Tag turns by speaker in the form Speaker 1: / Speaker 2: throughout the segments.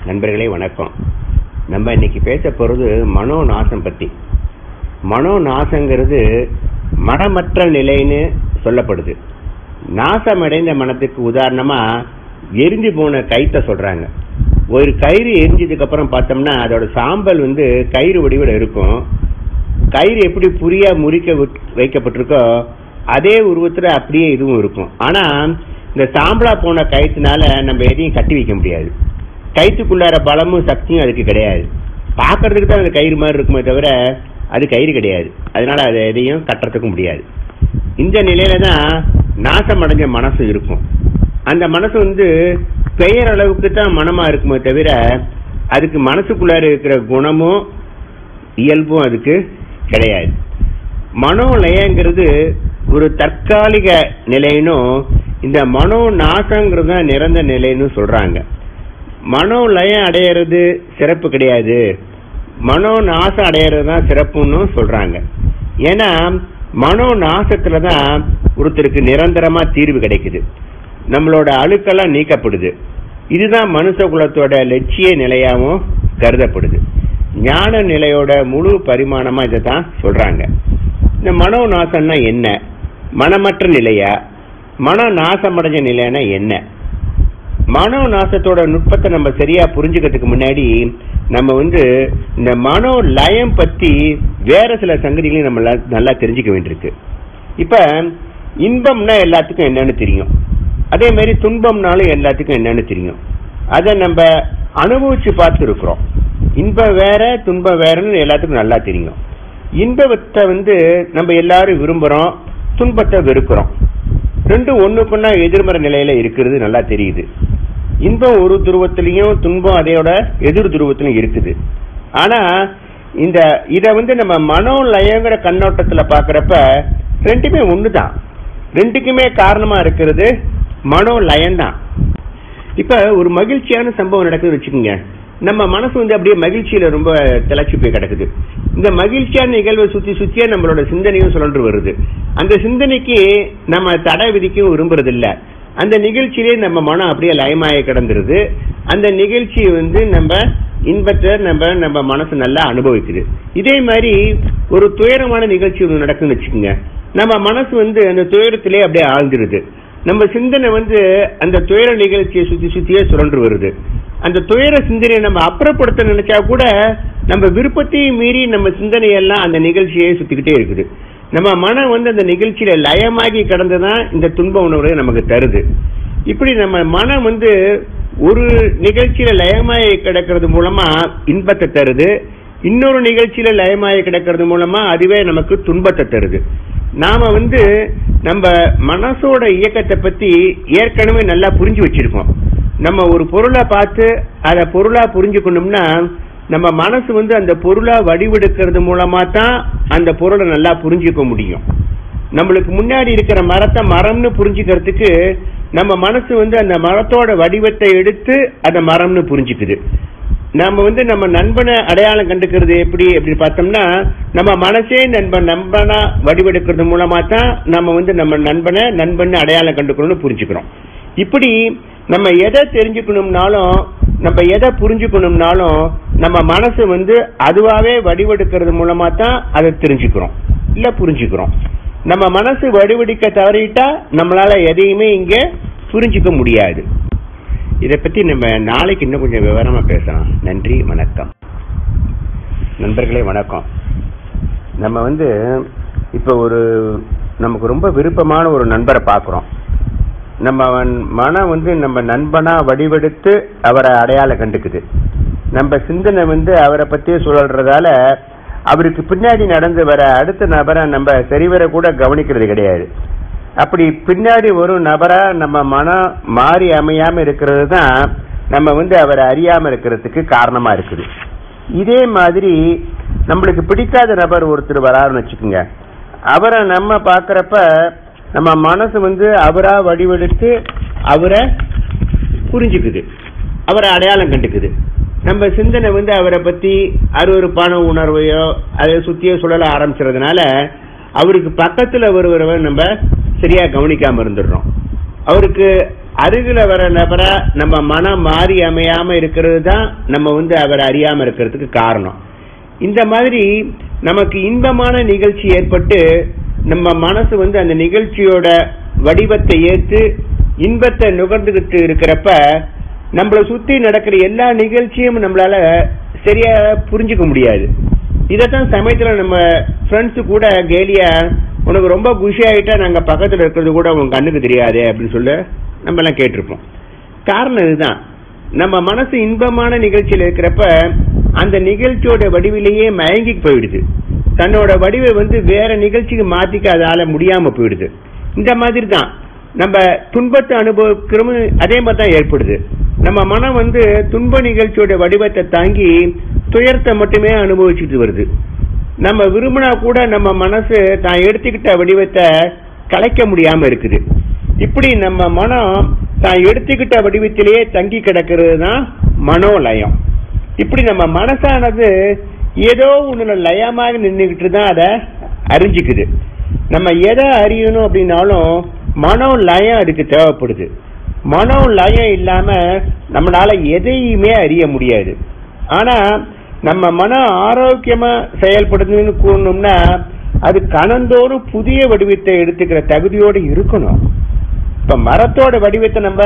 Speaker 1: நண்பர்களே வணக்கம் நம்ம இன்னைக்கு பேச போறது மனோ நாசம் பத்தி மனோ நாசங்கிறது மனமற்ற நிலைன்னு சொல்லப்படுது நாசமடைந்த மனத்துக்கு உதாரணமா எரிஞ்சு போன கைத்த சொல்றாங்க ஒரு கயிறு எரிஞ்சதுக்கு அப்புறம் பார்த்தோம்னா அதோட சாம்பல் வந்து கயிறு வடிவில் இருக்கும் கயிறு எப்படி புரியா முறிக்க விட்- வைக்கப்பட்டிருக்கோ அதே உருவத்துல அப்படியே இதுவும் இருக்கும் ஆனா இந்த சாம்பலா போன கயிற்றுனால நம்ம எதையும் கட்டி வைக்க முடியாது கயிற்றுக்குள்ளார பலமும் சக்தியும் அதுக்கு கிடையாது பார்க்கறதுக்கு தான் அந்த கயிறு மாதிரி இருக்குமே தவிர அது கயிறு கிடையாது அதனால அதை எதையும் கட்டுறதுக்கு முடியாது இந்த நிலையில தான் நாசமடைஞ்ச மனசு இருக்கும் அந்த மனசு வந்து பெயர் அளவுக்கு தான் மனமா இருக்குமே தவிர அதுக்கு மனசுக்குள்ளார இருக்கிற குணமும் இயல்பும் அதுக்கு கிடையாது மனோலயங்கிறது ஒரு தற்காலிக நிலைன்னும் இந்த மனோ நாசங்கிறது தான் நிரந்த நிலைன்னு சொல்றாங்க மனோலயம் அடையிறது சிறப்பு கிடையாது மனோ நாசம் அடையிறது தான் சிறப்புன்னு சொல்றாங்க ஏன்னா மனோ நாசத்துல தான் ஒருத்தருக்கு நிரந்தரமா தீர்வு கிடைக்குது நம்மளோட அழுக்கெல்லாம் நீக்கப்படுது இதுதான் மனுஷ குலத்தோட லட்சிய நிலையாவும் கருதப்படுது ஞான நிலையோட முழு பரிமாணமா இதை தான் சொல்றாங்க இந்த மனோ நாசம்னா என்ன மனமற்ற நிலையா மன நாசமடைஞ்ச நிலைன்னா என்ன மனோ நாசத்தோட நுட்பத்தை நம்ம சரியா புரிஞ்சுக்கிறதுக்கு முன்னாடி நம்ம வந்து இந்த மனோ லயம் பத்தி வேற சில சங்கதிகளையும் நம்ம ல- நல்லா தெரிஞ்சுக்க வேண்டியிருக்கு இப்ப இன்பம்னா எல்லாத்துக்கும் என்னன்னு தெரியும் அதே மாதிரி துன்பம்னாலும் எல்லாத்துக்கும் என்னன்னு தெரியும் அதை நம்ம அனுபவிச்சு பார்த்து இருக்கிறோம் இன்பம் வேற துன்பம் வேறன்னு எல்லாத்துக்கும் நல்லா தெரியும் இன்பத்தை வந்து நம்ம எல்லாரும் விரும்புறோம் துன்பத்தை வெறுக்கிறோம் ரெண்டும் ஒண்ணுக்குன்னா எதிர்மறை நிலையில இருக்கிறது நல்லா தெரியுது இன்பம் ஒரு துருவத்திலையும் துன்பம் அதையோட எதிர் துருவத்திலும் இருக்குது ஆனா இந்த இத வந்து நம்ம மனோலயங்கிற கண்ணோட்டத்துல பாக்குறப்ப ரெண்டுமே ஒண்ணுதான் ரெண்டுக்குமே காரணமா இருக்கிறது மனோலயம் தான் இப்ப ஒரு மகிழ்ச்சியான சம்பவம் நடக்குது வச்சுக்கோங்க நம்ம மனசு வந்து அப்படியே மகிழ்ச்சியில ரொம்ப திளைச்சு போய் கிடக்குது இந்த மகிழ்ச்சியான நிகழ்வை சுத்தி சுத்தியே நம்மளோட சிந்தனையும் சுழன்று வருது அந்த சிந்தனைக்கு நம்ம தடை விதிக்கவும் விரும்புறது இல்ல அந்த நிகழ்ச்சியிலே நம்ம மனம் அப்படியே லயமாய கிடந்துருது அந்த நிகழ்ச்சி வந்து நம்ம இன்பத்தை நம்ம நம்ம மனசு நல்லா அனுபவிக்குது இதே மாதிரி ஒரு துயரமான நிகழ்ச்சி ஒன்று நடக்குதுன்னு வச்சுக்கோங்க நம்ம மனசு வந்து அந்த துயரத்திலே அப்படியே ஆழ்ந்துருது நம்ம சிந்தனை வந்து அந்த துயர நிகழ்ச்சியை சுத்தி சுத்தியே சுழன்று வருது அந்த துயர சிந்தனையை நம்ம அப்புறப்படுத்த நினைச்சா கூட நம்ம விருப்பத்தையும் மீறி நம்ம சிந்தனையெல்லாம் அந்த நிகழ்ச்சியே சுத்திக்கிட்டே இருக்குது நம்ம மனம் வந்து அந்த நிகழ்ச்சியில லயமாகி கடந்துதான் இந்த துன்ப உணர்வை நமக்கு தருது இப்படி நம்ம மனம் வந்து ஒரு நிகழ்ச்சியில லயமாயி கிடக்கிறது மூலமா இன்பத்தை தருது இன்னொரு நிகழ்ச்சியில லயமாயி கிடக்கிறது மூலமா அதுவே நமக்கு துன்பத்தை தருது நாம வந்து நம்ம மனசோட இயக்கத்தை பத்தி ஏற்கனவே நல்லா புரிஞ்சு வச்சிருக்கோம் நம்ம ஒரு பொருளை பார்த்து அதை பொருளா புரிஞ்சுக்கணும்னா நம்ம மனசு வந்து அந்த பொருளா வடிவெடுக்கிறது மூலமா தான் அந்த பொருளை நல்லா புரிஞ்சுக்க முடியும் நம்மளுக்கு முன்னாடி இருக்கிற மரத்தை மரம்னு புரிஞ்சுக்கிறதுக்கு நம்ம மனசு வந்து அந்த மரத்தோட வடிவத்தை எடுத்து அந்த மரம்னு புரிஞ்சுக்குது நம்ம வந்து நம்ம நண்பனை அடையாளம் கண்டுக்கிறது எப்படி அப்படின்னு பார்த்தோம்னா நம்ம மனசே நண்பன் நண்பனா வடிவெடுக்கிறது மூலமா தான் நம்ம வந்து நம்ம நண்பனை நண்பன் அடையாளம் கண்டுக்கணும்னு புரிஞ்சுக்கிறோம் இப்படி நம்ம எதை தெரிஞ்சுக்கணும்னாலும் நம்ம எதை புரிஞ்சுக்கணும்னாலும் நம்ம மனசு வந்து அதுவாவே வடிவெடுக்கிறது மூலமா தான் அதை தெரிஞ்சுக்கிறோம் இல்ல புரிஞ்சுக்கிறோம் நம்ம மனசு வடிவெடுக்க தவறிட்டா நம்மளால எதையுமே இங்க புரிஞ்சுக்க முடியாது இத பத்தி நம்ம நாளைக்கு இன்னும் கொஞ்சம் விவரமா பேசலாம் நன்றி வணக்கம் நண்பர்களே வணக்கம் நம்ம வந்து இப்ப ஒரு நமக்கு ரொம்ப விருப்பமான ஒரு நண்பரை பார்க்கிறோம் நம்ம அவன் மனம் வந்து நம்ம நண்பனா வடிவெடுத்து அவரை அடையாளம் கண்டுக்குது நம்ம சிந்தனை வந்து அவரை பத்தியே சுழல்றதால அவருக்கு பின்னாடி நடந்து வர அடுத்த நபரை நம்ம சரிவர கூட கவனிக்கிறது கிடையாது அப்படி பின்னாடி ஒரு நபரா நம்ம மனம் மாறி அமையாம இருக்கிறது தான் நம்ம வந்து அவரை அறியாம இருக்கிறதுக்கு காரணமா இருக்குது இதே மாதிரி நம்மளுக்கு பிடிக்காத நபர் ஒருத்தர் வராருன்னு வச்சுக்கோங்க அவரை நம்ம பார்க்கறப்ப நம்ம மனசு வந்து அவரா வடிவெடுத்து அவரை புரிஞ்சுக்குது அவரை அடையாளம் கண்டுக்குது நம்ம சிந்தனை வந்து அவரை பத்தி அருவருப்பான உணர்வையோ அதை சுத்தியோ சுழல ஆரம்பிச்சதுனால அவருக்கு பக்கத்துல ஒருவரை நம்ம சரியா கவனிக்காம இருந்துடுறோம் அவருக்கு அருகில வர நபரா நம்ம மனம் மாறி அமையாம இருக்கிறது தான் நம்ம வந்து அவரை அறியாம இருக்கிறதுக்கு காரணம் இந்த மாதிரி நமக்கு இன்பமான நிகழ்ச்சி ஏற்பட்டு நம்ம மனசு வந்து அந்த நிகழ்ச்சியோட வடிவத்தை ஏற்று இன்பத்தை நுகர்ந்துகிட்டு இருக்கிறப்ப நம்மளை சுத்தி நடக்கிற எல்லா நிகழ்ச்சியும் நம்மளால சரியா புரிஞ்சுக்க முடியாது இதைத்தான் சமயத்துல நம்ம ஃப்ரெண்ட்ஸ் கூட கேலியா உனக்கு ரொம்ப குஷி ஆயிட்டா நாங்க பக்கத்துல இருக்கிறது கூட உன் கண்ணுக்கு தெரியாதே அப்படின்னு சொல்ல நம்ம எல்லாம் கேட்டிருப்போம் காரணம் இதுதான் நம்ம மனசு இன்பமான நிகழ்ச்சியில இருக்கிறப்ப அந்த நிகழ்ச்சியோட வடிவிலேயே மயங்கி போயிடுது தன்னோட வடிவை வந்து வேற நிகழ்ச்சிக்கு மாத்திக்க அதால முடியாம போயிடுது இந்த மாதிரி தான் நம்ம துன்பத்தை அனுபவிக்கிறோம் அதே மாதிரி தான் ஏற்படுது நம்ம மனம் வந்து துன்ப நிகழ்ச்சியோட வடிவத்தை தாங்கி துயரத்தை மட்டுமே அனுபவிச்சுட்டு வருது நம்ம விரும்பினா கூட நம்ம மனசு தான் எடுத்துக்கிட்ட வடிவத்தை கலைக்க முடியாம இருக்குது இப்படி நம்ம மனம் தான் எடுத்துக்கிட்ட வடிவத்திலேயே தங்கி கிடக்கிறது தான் மனோலயம் இப்படி நம்ம மனசானது ஏதோ ஒண்ணுல லயமாக நின்றுகிட்டு தான் அதை அறிஞ்சுக்குது நம்ம எதை அறியணும் அப்படின்னாலும் மனோ லயம் அதுக்கு தேவைப்படுது மனோ லயம் இல்லாம நம்மளால எதையுமே அறிய முடியாது ஆனா நம்ம மனம் ஆரோக்கியமா செயல்படுதுன்னு கூறணும்னா அது கணந்தோறும் புதிய வடிவத்தை எடுத்துக்கிற தகுதியோடு இருக்கணும் இப்ப மரத்தோட வடிவத்தை நம்ம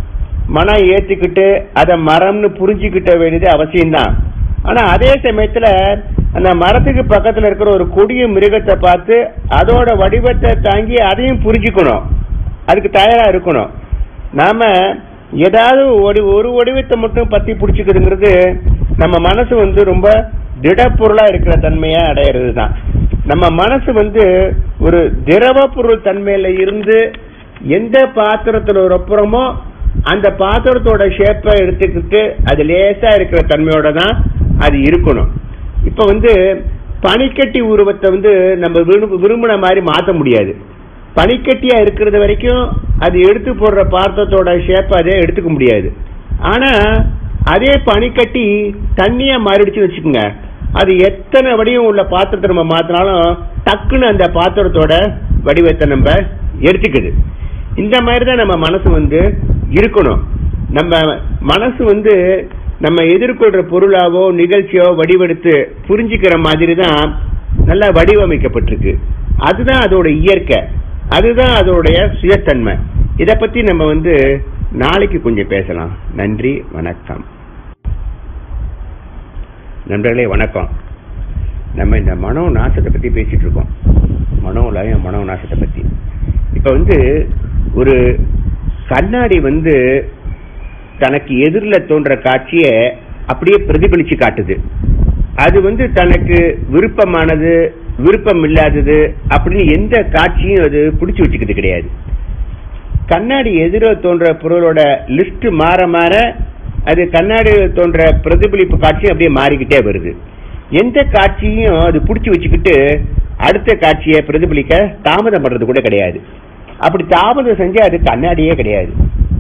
Speaker 1: மனம் ஏத்துக்கிட்டு அதை மரம்னு புரிஞ்சுக்கிட்ட வேண்டியது அவசியம்தான் ஆனா அதே சமயத்துல அந்த மரத்துக்கு பக்கத்துல இருக்கிற ஒரு கொடிய மிருகத்தை பார்த்து அதோட வடிவத்தை தாங்கி அதையும் புரிஞ்சுக்கணும் அதுக்கு தயாரா இருக்கணும் நாம ஏதாவது ஒரு ஒரு வடிவத்தை மட்டும் பத்தி பிடிச்சிக்கிறதுங்கிறது நம்ம மனசு வந்து ரொம்ப திடப்பொருளா இருக்கிற தன்மையா அடையிறது தான் நம்ம மனசு வந்து ஒரு திரவ பொருள் தன்மையில இருந்து எந்த பாத்திரத்துல ரொப்புறமோ அந்த பாத்திரத்தோட ஷேப்பை எடுத்துக்கிட்டு அது லேசா இருக்கிற தன்மையோட தான் அது இருக்கணும் இப்ப வந்து பனிக்கட்டி உருவத்தை வந்து நம்ம விரும்ப விரும்பின மாதிரி மாத்த முடியாது பனிக்கட்டியா இருக்கிறது வரைக்கும் அது எடுத்து போடுற பாத்திரத்தோட ஷேப் அதே எடுத்துக்க முடியாது ஆனா அதே பனிக்கட்டி தண்ணியா மாறிடுச்சுன்னு வச்சுக்கோங்க அது எத்தனை வடிவம் உள்ள பாத்திரத்தை நம்ம மாத்தினாலும் டக்குன்னு அந்த பாத்திரத்தோட வடிவத்தை நம்ம எடுத்துக்குது இந்த மாதிரி தான் நம்ம மனசு வந்து இருக்கணும் நம்ம மனசு வந்து நம்ம எதிர்கொள்ற பொருளாவோ நிகழ்ச்சியோ வடிவெடுத்து புரிஞ்சுக்கிற மாதிரி தான் நல்லா வடிவமைக்கப்பட்டிருக்கு அதுதான் அதோட இயற்கை அதுதான் அதோடைய சுயத்தன்மை இத பத்தி நம்ம வந்து நாளைக்கு கொஞ்சம் பேசலாம் நன்றி வணக்கம் நண்பர்களே வணக்கம் நம்ம இந்த மனோ நாசத்தை பத்தி பேசிட்டு இருக்கோம் மனோலயம் மனோ நாசத்தை பத்தி இப்ப வந்து ஒரு கண்ணாடி வந்து தனக்கு எதிரில் தோன்ற காட்சியை அப்படியே பிரதிபலிச்சு காட்டுது அது வந்து தனக்கு விருப்பமானது விருப்பம் இல்லாதது அப்படின்னு எந்த காட்சியும் அது பிடிச்சு வச்சுக்கிறது கிடையாது கண்ணாடி எதிர தோன்ற பொருளோட லிஸ்ட் மாற மாற அது கண்ணாடியில் தோன்ற பிரதிபலிப்பு காட்சியும் அப்படியே மாறிக்கிட்டே வருது எந்த காட்சியும் அது பிடிச்சி வச்சுக்கிட்டு அடுத்த காட்சியை பிரதிபலிக்க தாமதம் பண்றது கூட கிடையாது அப்படி தாமதம் செஞ்சா அது கண்ணாடியே கிடையாது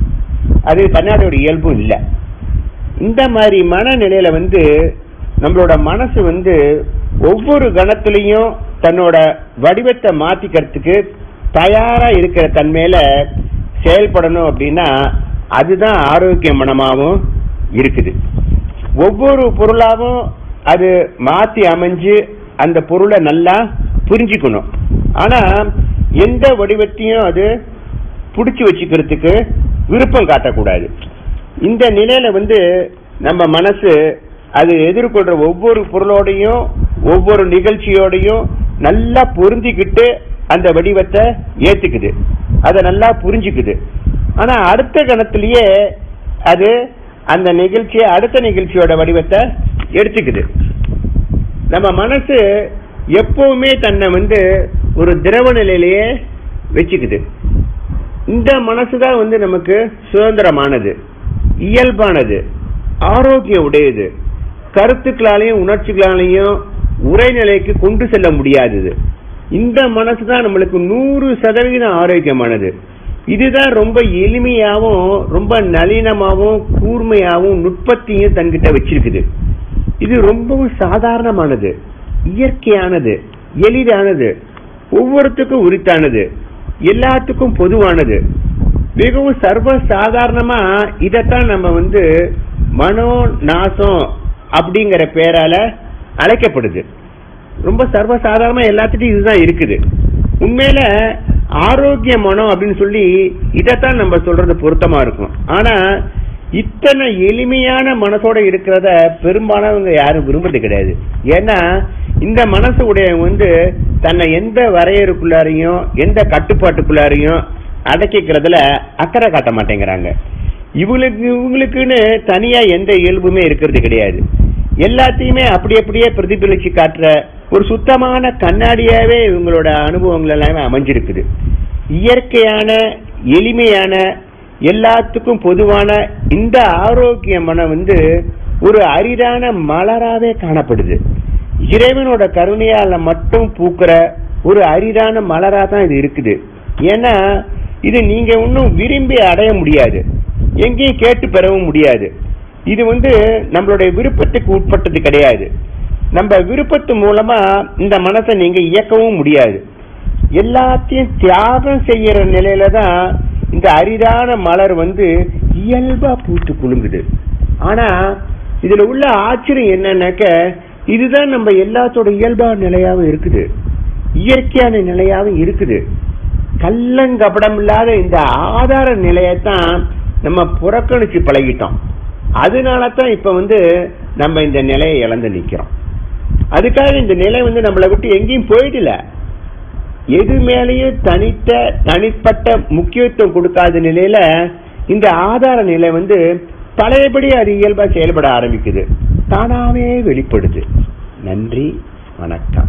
Speaker 1: அது கண்ணாடியோட இயல்பும் இல்லை இந்த மாதிரி மனநிலையில வந்து நம்மளோட மனசு வந்து ஒவ்வொரு கணத்திலையும் தன்னோட வடிவத்தை மாத்திக்கிறதுக்கு தயாரா இருக்கிற தன்மையில செயல்படணும் அப்படின்னா அதுதான் ஆரோக்கிய மனமாவும் இருக்குது ஒவ்வொரு பொருளாவும் அது மாத்தி அமைஞ்சு அந்த பொருளை நல்லா புரிஞ்சுக்கணும் ஆனா எந்த வடிவத்தையும் அது புடிச்சு வச்சுக்கிறதுக்கு விருப்பம் காட்டக்கூடாது இந்த நிலையில வந்து நம்ம மனசு அது எதிர்கொள்ற ஒவ்வொரு பொருளோடையும் ஒவ்வொரு நிகழ்ச்சியோடையும் நல்லா பொருந்திக்கிட்டு அந்த வடிவத்தை ஏத்துக்குது அதை நல்லா புரிஞ்சுக்குது ஆனா அடுத்த கணத்திலேயே அது அந்த நிகழ்ச்சியை அடுத்த நிகழ்ச்சியோட வடிவத்தை எடுத்துக்குது நம்ம மனசு எப்பவுமே தன்னை வந்து ஒரு திரவ நிலையிலேயே வச்சுக்குது இந்த மனசுதான் வந்து நமக்கு சுதந்திரமானது இயல்பானது ஆரோக்கியம் உடையது கருத்துக்களாலையும் உணர்ச்சிகளாலையும் உரைநிலைக்கு கொண்டு செல்ல முடியாதது இந்த மனசு தான் நம்மளுக்கு நூறு சதவீதம் ஆரோக்கியமானது இதுதான் ரொம்ப எளிமையாவும் ரொம்ப நளினமாவும் கூர்மையாவும் நுட்பத்தையும் தன்கிட்ட வச்சிருக்குது இது ரொம்பவும் சாதாரணமானது இயற்கையானது எளிதானது ஒவ்வொருத்துக்கும் உரித்தானது எல்லாத்துக்கும் பொதுவானது மிகவும் சர்வ சாதாரணமா இதைத்தான் நம்ம வந்து மனோ நாசம் அப்படிங்கிற பேரால அழைக்கப்படுது ரொம்ப சர்வ சாதாரணமா எல்லாத்துட்டும் இதுதான் இருக்குது உண்மையில ஆரோக்கிய மனம் அப்படின்னு சொல்லி இதைத்தான் நம்ம சொல்றது பொருத்தமா இருக்கும் ஆனா இத்தனை எளிமையான மனசோட இருக்கிறத பெரும்பாலானவங்க யாரும் விரும்புறது கிடையாது ஏன்னா இந்த மனசு உடையவங்க வந்து தன்னை எந்த வரையறுக்குள்ளாரையும் எந்த கட்டுப்பாட்டுக்குள்ளாரையும் அடக்கிக்கிறதுல அக்கறை காட்ட மாட்டேங்கிறாங்க இவங்களுக்கு இவங்களுக்குன்னு தனியா எந்த இயல்புமே இருக்கிறது கிடையாது எல்லாத்தையுமே அப்படி அப்படியே பிரதிபலிச்சு காட்டுற ஒரு சுத்தமான கண்ணாடியாவே இவங்களோட அனுபவங்கள் எல்லாமே அமைஞ்சிருக்குது இயற்கையான எளிமையான எல்லாத்துக்கும் பொதுவான இந்த ஆரோக்கிய மனம் வந்து ஒரு அரிதான மலராவே காணப்படுது இறைவனோட கருணையால மட்டும் பூக்கிற ஒரு அரிதான மலரா தான் இது இருக்குது ஏன்னா இது நீங்க ஒன்னும் விரும்பி அடைய முடியாது எங்கேயும் கேட்டு பெறவும் முடியாது இது வந்து நம்மளுடைய விருப்பத்துக்கு உட்பட்டது கிடையாது நம்ம விருப்பத்து மூலமா இந்த மனசை நீங்க இயக்கவும் முடியாது எல்லாத்தையும் தியாகம் செய்யற நிலையில தான் இந்த அரிதான மலர் வந்து இயல்பா பூத்து குலுங்குது ஆனா இதுல உள்ள ஆச்சரியம் என்னன்னாக்க இதுதான் நம்ம எல்லாத்தோட இயல்பா நிலையாவும் இருக்குது இயற்கையான நிலையாவும் இருக்குது கள்ளங்கபடம் இல்லாத இந்த ஆதார நிலையத்தான் நம்ம புறக்கணிச்சு பழகிட்டோம் அதனால தான் இப்ப வந்து நம்ம இந்த நிலையை இழந்து நிக்கிறோம் அதுக்காக இந்த நிலை வந்து நம்மளை விட்டு எங்கேயும் போயிடல எது மேலேயும் தனித்த தனிப்பட்ட முக்கியத்துவம் கொடுக்காத நிலையில இந்த ஆதார நிலை வந்து பழையபடி அது இயல்பா செயல்பட ஆரம்பிக்குது தானாவே வெளிப்படுது நன்றி வணக்கம்